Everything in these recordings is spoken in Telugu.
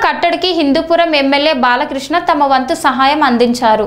కట్టడికి హిందూపురం ఎమ్మెల్యే బాలకృష్ణ తమ వంతు సహాయం అందించారు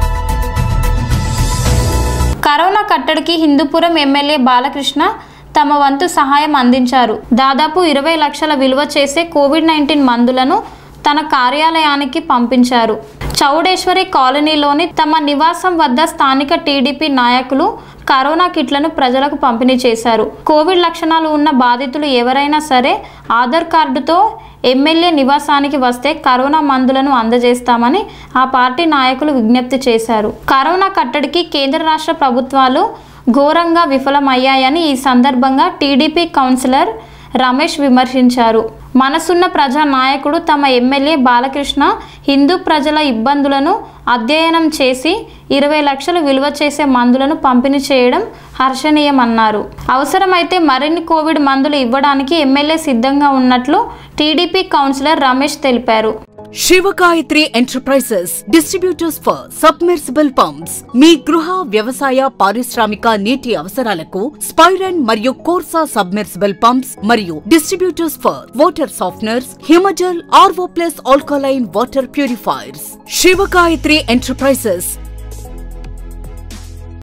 కరోనా కట్టడికి హిందూపురం ఎమ్మెల్యే బాలకృష్ణ తమ వంతు సహాయం అందించారు దాదాపు ఇరవై లక్షల విలువ చేసే కోవిడ్ నైన్టీన్ మందులను తన కార్యాలయానికి పంపించారు చౌడేశ్వరి కాలనీలోని తమ నివాసం వద్ద స్థానిక టీడీపీ నాయకులు కరోనా కిట్లను ప్రజలకు పంపిణీ చేశారు కోవిడ్ లక్షణాలు ఉన్న బాధితులు ఎవరైనా సరే ఆధార్ కార్డుతో ఎమ్మెల్యే నివాసానికి వస్తే కరోనా మందులను అందజేస్తామని ఆ పార్టీ నాయకులు విజ్ఞప్తి చేశారు కరోనా కట్టడికి కేంద్ర రాష్ట్ర ప్రభుత్వాలు ఘోరంగా విఫలమయ్యాయని ఈ సందర్భంగా టీడీపీ కౌన్సిలర్ రమేష్ విమర్శించారు మనసున్న ప్రజా నాయకుడు తమ ఎమ్మెల్యే బాలకృష్ణ హిందూ ప్రజల ఇబ్బందులను అధ్యయనం చేసి ఇరవై లక్షలు విలువ చేసే మందులను పంపిణీ చేయడం హర్షణీయమన్నారు అవసరమైతే మరిన్ని కోవిడ్ మందులు ఇవ్వడానికి ఎమ్మెల్యే సిద్ధంగా ఉన్నట్లు టీడీపీ కౌన్సిలర్ రమేష్ తెలిపారు Shivagayatri enterprises distributors for submersible pumps మీ గృహ వ్యవసాయ పారిశ్రామిక నీటి అవసరాలకు స్పైరన్ మరియు కోర్సా సబ్మెర్సిబుల్ పంప్స్ మరియు distributors for water softeners Himajal RO plus alkaline water purifiers Shivagayatri enterprises